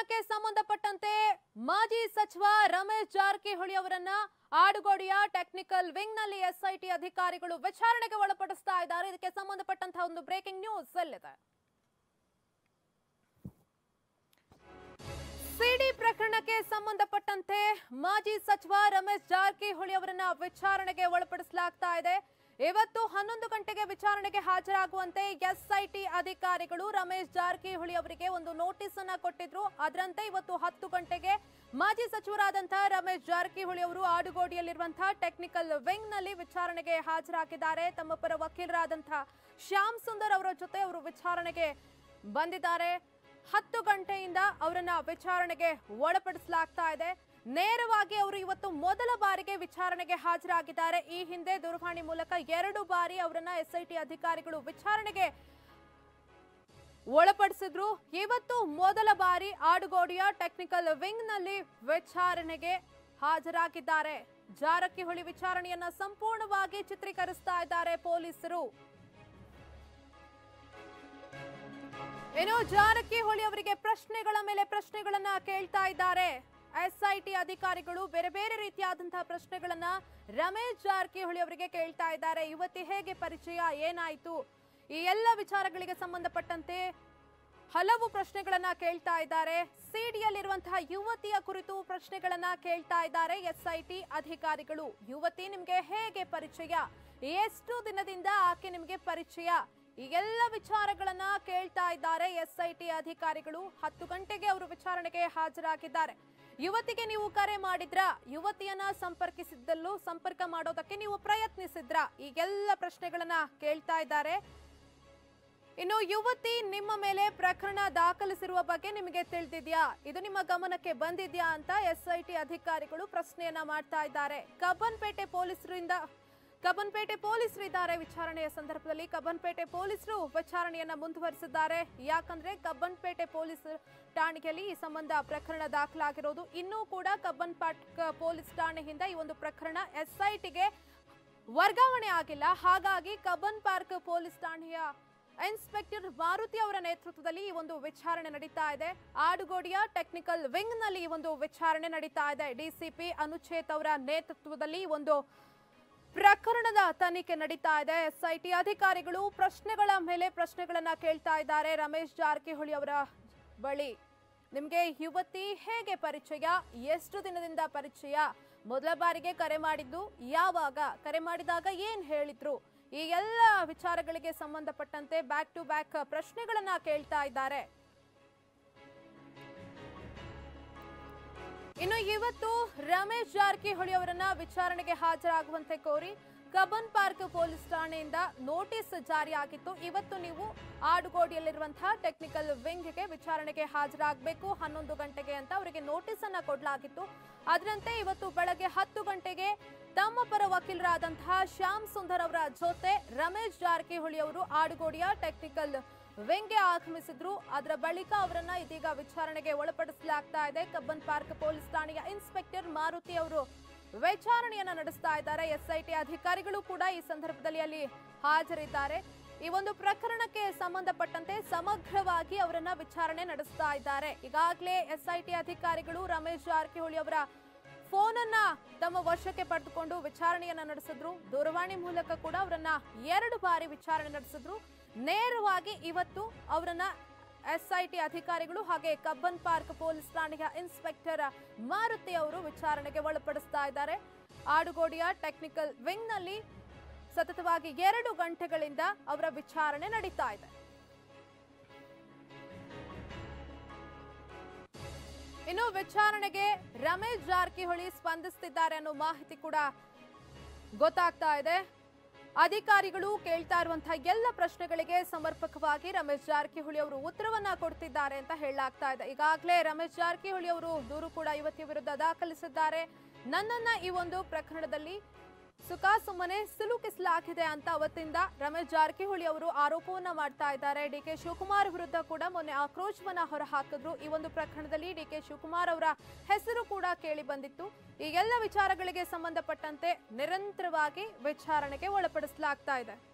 ಪ್ರಕರಣಕ್ಕೆ ಸಂಬಂಧಪಟ್ಟಂತೆ ಮಾಜಿ ಸಚಿವ ರಮೇಶ್ ಜಾರಕಿಹೊಳಿ ಅವರನ್ನ ಆಡುಗೋಡಿಯ ಟೆಕ್ನಿಕಲ್ ವಿಂಗ್ ನಲ್ಲಿ ಎಸ್ಐಟಿ ಅಧಿಕಾರಿಗಳು ವಿಚಾರಣೆಗೆ ಒಳಪಡಿಸ್ತಾ ಇದ್ದಾರೆ ಇದಕ್ಕೆ ಸಂಬಂಧಪಟ್ಟಂತಹ ಒಂದು ಬ್ರೇಕಿಂಗ್ ನ್ಯೂಸ್ ಎಲ್ಲಿದೆ ಸಿಡಿ ಪ್ರಕರಣಕ್ಕೆ ಸಂಬಂಧಪಟ್ಟಂತೆ ಮಾಜಿ ಸಚಿವ ರಮೇಶ್ ಜಾರಕಿಹೊಳಿ ಅವರನ್ನ ವಿಚಾರಣೆಗೆ ಒಳಪಡಿಸಲಾಗ್ತಾ ಇದೆ ಇವತ್ತು ಹನ್ನೊಂದು ಗಂಟೆಗೆ ವಿಚಾರಣೆಗೆ ಹಾಜರಾಗುವಂತೆ ಎಸ್ಐಟಿ ಅಧಿಕಾರಿಗಳು ರಮೇಶ್ ಜಾರಕಿಹೊಳಿ ಅವರಿಗೆ ಒಂದು ನೋಟಿಸ್ ಅನ್ನ ಕೊಟ್ಟಿದ್ರು ಅದರಂತೆ ಇವತ್ತು ಹತ್ತು ಗಂಟೆಗೆ ಮಾಜಿ ಸಚಿವರಾದಂತಹ ರಮೇಶ್ ಜಾರಕಿಹೊಳಿ ಅವರು ಆಡುಗೋಡಿಯಲ್ಲಿರುವಂತಹ ಟೆಕ್ನಿಕಲ್ ವಿಂಗ್ ನಲ್ಲಿ ವಿಚಾರಣೆಗೆ ಹಾಜರಾಗಿದ್ದಾರೆ ತಮ್ಮ ಪರ ವಕೀಲರಾದಂತಹ ಶ್ಯಾಮ್ ಸುಂದರ್ ಅವರ ಜೊತೆ ಅವರು ವಿಚಾರಣೆಗೆ ಬಂದಿದ್ದಾರೆ ಹತ್ತು ಗಂಟೆಯಿಂದ ಅವರನ್ನ ವಿಚಾರಣೆಗೆ ಒಳಪಡಿಸಲಾಗ್ತಾ ಇದೆ ನೇರವಾಗಿ ಅವರು ಇವತ್ತು ಮೊದಲ ಬಾರಿಗೆ ವಿಚಾರಣೆಗೆ ಹಾಜರಾಗಿದ್ದಾರೆ ಈ ಹಿಂದೆ ದೂರವಾಣಿ ಮೂಲಕ ಎರಡು ಬಾರಿ ಅವರನ್ನ ಎಸ್ಐಟಿ ಅಧಿಕಾರಿಗಳು ವಿಚಾರಣೆಗೆ ಒಳಪಡಿಸಿದ್ರು ಇವತ್ತು ಮೊದಲ ಬಾರಿ ಆಡುಗೋಡಿಯ ಟೆಕ್ನಿಕಲ್ ವಿಂಗ್ ನಲ್ಲಿ ವಿಚಾರಣೆಗೆ ಹಾಜರಾಗಿದ್ದಾರೆ ಜಾರಕಿಹೊಳಿ ವಿಚಾರಣೆಯನ್ನ ಸಂಪೂರ್ಣವಾಗಿ ಚಿತ್ರೀಕರಿಸ್ತಾ ಇದ್ದಾರೆ ಪೊಲೀಸರು ಇನ್ನು ಜಾರಕಿಹೊಳಿ ಅವರಿಗೆ ಪ್ರಶ್ನೆಗಳ ಮೇಲೆ ಪ್ರಶ್ನೆಗಳನ್ನ ಕೇಳ್ತಾ ಇದ್ದಾರೆ ಎಸ್ಐಟಿ ಅಧಿಕಾರಿಗಳು ಬೇರೆ ಬೇರೆ ರೀತಿಯಾದಂತಹ ಪ್ರಶ್ನೆಗಳನ್ನ ರಮೇಶ್ ಜಾರಕಿಹೊಳಿ ಅವರಿಗೆ ಕೇಳ್ತಾ ಇದ್ದಾರೆ ಯುವತಿ ಹೇಗೆ ಪರಿಚಯ ಏನಾಯ್ತು ಈ ಎಲ್ಲ ವಿಚಾರಗಳಿಗೆ ಸಂಬಂಧಪಟ್ಟಂತೆ ಹಲವು ಪ್ರಶ್ನೆಗಳನ್ನ ಕೇಳ್ತಾ ಇದ್ದಾರೆ ಸಿಡಿಯಲ್ಲಿರುವಂತಹ ಯುವತಿಯ ಕುರಿತು ಪ್ರಶ್ನೆಗಳನ್ನ ಕೇಳ್ತಾ ಇದ್ದಾರೆ ಎಸ್ಐಟಿ ಅಧಿಕಾರಿಗಳು ಯುವತಿ ನಿಮ್ಗೆ ಹೇಗೆ ಪರಿಚಯ ಎಷ್ಟು ದಿನದಿಂದ ಆಕೆ ನಿಮ್ಗೆ ಪರಿಚಯ ಈ ಎಲ್ಲ ವಿಚಾರಗಳನ್ನ ಕೇಳ್ತಾ ಇದ್ದಾರೆ ಎಸ್ಐಟಿ ಅಧಿಕಾರಿಗಳು ಹತ್ತು ಗಂಟೆಗೆ ಅವರು ವಿಚಾರಣೆಗೆ ಹಾಜರಾಗಿದ್ದಾರೆ ಯುವತಿಗೆ ನೀವು ಕರೆ ಮಾಡಿದ್ರ ಯುವತಿಯನ್ನ ಸಂಪರ್ಕಿಸಿದ್ದಲ್ಲೂ ಸಂಪರ್ಕ ಮಾಡೋದಕ್ಕೆ ನೀವು ಪ್ರಯತ್ನಿಸಿದ್ರ ಈಗೆಲ್ಲ ಪ್ರಶ್ನೆಗಳನ್ನ ಕೇಳ್ತಾ ಇದ್ದಾರೆ ಇನ್ನು ಯುವತಿ ನಿಮ್ಮ ಮೇಲೆ ಪ್ರಕರಣ ದಾಖಲಿಸಿರುವ ಬಗ್ಗೆ ನಿಮಗೆ ತಿಳಿದಿದ್ಯಾ ಇದು ನಿಮ್ಮ ಗಮನಕ್ಕೆ ಬಂದಿದ್ಯಾ ಅಂತ ಎಸ್ಐಟಿ ಅಧಿಕಾರಿಗಳು ಪ್ರಶ್ನೆಯನ್ನ ಮಾಡ್ತಾ ಇದ್ದಾರೆ ಕಬ್ಬನ್ಪೇಟೆ ಪೊಲೀಸರಿಂದ ಕಬ್ಬನ್ಪೇಟೆ ಪೊಲೀಸರು ಇದ್ದಾರೆ ವಿಚಾರಣೆಯ ಸಂದರ್ಭದಲ್ಲಿ ಕಬ್ಬನ್ಪೇಟೆ ಪೊಲೀಸರು ವಿಚಾರಣೆಯನ್ನ ಮುಂದುವರಿಸಿದ್ದಾರೆ ಯಾಕಂದ್ರೆ ಕಬ್ಬನ್ಪೇಟೆ ಪೊಲೀಸ್ ಠಾಣೆಯಲ್ಲಿ ಈ ಸಂಬಂಧ ಪ್ರಕರಣ ದಾಖಲಾಗಿರೋದು ಇನ್ನೂ ಕೂಡ ಕಬ್ಬನ್ಪಾಟ್ ಪೊಲೀಸ್ ಠಾಣೆಯಿಂದ ಈ ಒಂದು ಪ್ರಕರಣ ಎಸ್ಐಟಿಗೆ ವರ್ಗಾವಣೆ ಆಗಿಲ್ಲ ಹಾಗಾಗಿ ಕಬ್ಬನ್ ಪಾರ್ಕ್ ಪೊಲೀಸ್ ಠಾಣೆಯ ಇನ್ಸ್ಪೆಕ್ಟರ್ ಮಾರುತಿ ಅವರ ನೇತೃತ್ವದಲ್ಲಿ ಈ ಒಂದು ವಿಚಾರಣೆ ನಡೀತಾ ಇದೆ ಆಡುಗೋಡಿಯ ಟೆಕ್ನಿಕಲ್ ವಿಂಗ್ ನಲ್ಲಿ ಈ ಒಂದು ವಿಚಾರಣೆ ನಡೀತಾ ಇದೆ ಡಿಸಿಪಿ ಅನುಚೇತ್ ಅವರ ನೇತೃತ್ವದಲ್ಲಿ ಈ ಒಂದು ಪ್ರಕರಣದ ತನಿಖೆ ನಡೀತಾ ಇದೆ ಎಸ್ಐಟಿ ಅಧಿಕಾರಿಗಳು ಪ್ರಶ್ನೆಗಳ ಮೇಲೆ ಪ್ರಶ್ನೆಗಳನ್ನ ಕೇಳ್ತಾ ಇದ್ದಾರೆ ರಮೇಶ್ ಜಾರಕಿಹೊಳಿ ಅವರ ಬಳಿ ನಿಮ್ಗೆ ಯುವತಿ ಹೇಗೆ ಪರಿಚಯ ಎಷ್ಟು ದಿನದಿಂದ ಪರಿಚಯ ಮೊದಲ ಬಾರಿಗೆ ಕರೆ ಮಾಡಿದ್ದು ಯಾವಾಗ ಕರೆ ಮಾಡಿದಾಗ ಏನ್ ಹೇಳಿದ್ರು ಈ ಎಲ್ಲ ವಿಚಾರಗಳಿಗೆ ಸಂಬಂಧಪಟ್ಟಂತೆ ಬ್ಯಾಕ್ ಟು ಬ್ಯಾಕ್ ಪ್ರಶ್ನೆಗಳನ್ನ ಕೇಳ್ತಾ ಇದ್ದಾರೆ ಇನ್ನು ಇವತ್ತು ರಮೇಶ್ ಜಾರಕಿಹೊಳಿ ಅವರನ್ನ ವಿಚಾರಣೆಗೆ ಹಾಜರಾಗುವಂತೆ ಕೋರಿ ಕಬ್ಬನ್ ಪಾರ್ಕ್ ಪೊಲೀಸ್ ಠಾಣೆಯಿಂದ ನೋಟಿಸ್ ಜಾರಿಯಾಗಿತ್ತು ಇವತ್ತು ನೀವು ಆಡುಗೋಡಿಯಲ್ಲಿರುವಂತಹ ಟೆಕ್ನಿಕಲ್ ವಿಂಗ್ಗೆ ವಿಚಾರಣೆಗೆ ಹಾಜರಾಗಬೇಕು ಹನ್ನೊಂದು ಗಂಟೆಗೆ ಅಂತ ಅವರಿಗೆ ನೋಟಿಸ್ ಅನ್ನ ಕೊಡಲಾಗಿತ್ತು ಅದರಂತೆ ಇವತ್ತು ಬೆಳಗ್ಗೆ ಹತ್ತು ಗಂಟೆಗೆ ತಮ್ಮ ಪರ ವಕೀಲರಾದಂತಹ ಶ್ಯಾಮ್ ಸುಂದರ್ ಅವರ ಜೊತೆ ರಮೇಶ್ ಜಾರಕಿಹೊಳಿ ಅವರು ಆಡುಗೋಡಿಯ ಟೆಕ್ನಿಕಲ್ ವಿಂಗ್ಗೆ ಆಗಮಿಸಿದ್ರು ಅದರ ಬಳಿಕ ಅವರನ್ನ ಇದೀಗ ವಿಚಾರಣೆಗೆ ಒಳಪಡಿಸಲಾಗ್ತಾ ಇದೆ ಕಬ್ಬನ್ ಪಾರ್ಕ್ ಪೊಲೀಸ್ ಠಾಣೆಯ ಇನ್ಸ್ಪೆಕ್ಟರ್ ಮಾರುತಿ ಅವರು ವಿಚಾರಣೆಯನ್ನ ನಡೆಸ್ತಾ ಇದ್ದಾರೆ ಎಸ್ಐಟಿ ಅಧಿಕಾರಿಗಳು ಕೂಡ ಈ ಸಂದರ್ಭದಲ್ಲಿ ಅಲ್ಲಿ ಹಾಜರಿದ್ದಾರೆ ಈ ಒಂದು ಪ್ರಕರಣಕ್ಕೆ ಸಂಬಂಧಪಟ್ಟಂತೆ ಸಮಗ್ರವಾಗಿ ಅವರನ್ನ ವಿಚಾರಣೆ ನಡೆಸ್ತಾ ಇದ್ದಾರೆ ಈಗಾಗಲೇ ಎಸ್ಐಟಿ ಅಧಿಕಾರಿಗಳು ರಮೇಶ್ ಜಾರಕಿಹೊಳಿ ಅವರ ಫೋನ್ ಅನ್ನ ತಮ್ಮ ವಶಕ್ಕೆ ಪಡೆದುಕೊಂಡು ವಿಚಾರಣೆಯನ್ನ ನಡೆಸಿದ್ರು ದೂರವಾಣಿ ಮೂಲಕ ಕೂಡ ಅವರನ್ನ ಎರಡು ಬಾರಿ ವಿಚಾರಣೆ ನಡೆಸಿದ್ರು ನೇರವಾಗಿ ಇವತ್ತು ಅವರನ್ನ ಎಸ್ಐಟಿ ಅಧಿಕಾರಿಗಳು ಹಾಗೆ ಕಬ್ಬನ್ ಪಾರ್ಕ್ ಪೊಲೀಸ್ ಠಾಣೆಯ ಇನ್ಸ್ಪೆಕ್ಟರ್ ಮಾರುತಿ ಅವರು ವಿಚಾರಣೆಗೆ ಒಳಪಡಿಸ್ತಾ ಇದ್ದಾರೆ ಆಡುಗೋಡಿಯ ಟೆಕ್ನಿಕಲ್ ವಿಂಗ್ ನಲ್ಲಿ ಸತತವಾಗಿ ಎರಡು ಗಂಟೆಗಳಿಂದ ಅವರ ವಿಚಾರಣೆ ನಡೀತಾ ಇದೆ ಇನ್ನು ವಿಚಾರಣೆಗೆ ರಮೇಶ್ ಜಾರಕಿಹೊಳಿ ಸ್ಪಂದಿಸುತ್ತಿದ್ದಾರೆ ಅನ್ನೋ ಮಾಹಿತಿ ಕೂಡ ಗೊತ್ತಾಗ್ತಾ ಇದೆ ಅಧಿಕಾರಿಗಳು ಕೇಳ್ತಾ ಇರುವಂತಹ ಎಲ್ಲ ಪ್ರಶ್ನೆಗಳಿಗೆ ಸಮರ್ಪಕವಾಗಿ ರಮೇಶ್ ಜಾರಕಿಹೊಳಿ ಅವರು ಉತ್ತರವನ್ನ ಕೊಡ್ತಿದ್ದಾರೆ ಅಂತ ಹೇಳಲಾಗ್ತಾ ಇದೆ ಈಗಾಗಲೇ ರಮೇಶ್ ಜಾರಕಿಹೊಳಿ ಅವರು ದೂರು ಕೂಡ ಯುವತಿಯ ವಿರುದ್ಧ ದಾಖಲಿಸಿದ್ದಾರೆ ನನ್ನನ್ನ ಈ ಒಂದು ಪ್ರಕರಣದಲ್ಲಿ ಸುಖ ಸುಮ್ಮನೆ ಸಿಲುಕಿಸಲಾಗಿದೆ ಅಂತ ಅವತ್ತಿಂದ ರಮೇಶ್ ಜಾರಕಿಹೊಳಿ ಅವರು ಆರೋಪವನ್ನ ಮಾಡ್ತಾ ಇದ್ದಾರೆ ಡಿ ಕೆ ಶಿವಕುಮಾರ್ ವಿರುದ್ಧ ಕೂಡ ಮೊನ್ನೆ ಆಕ್ರೋಶವನ್ನ ಹೊರಹಾಕಿದ್ರು ಈ ಒಂದು ಪ್ರಕರಣದಲ್ಲಿ ಡಿ ಕೆ ಶಿವಕುಮಾರ್ ಅವರ ಹೆಸರು ಕೂಡ ಕೇಳಿ ಬಂದಿತ್ತು ಈ ಎಲ್ಲ ವಿಚಾರಗಳಿಗೆ ಸಂಬಂಧಪಟ್ಟಂತೆ ನಿರಂತರವಾಗಿ ವಿಚಾರಣೆಗೆ ಒಳಪಡಿಸಲಾಗ್ತಾ ಇದೆ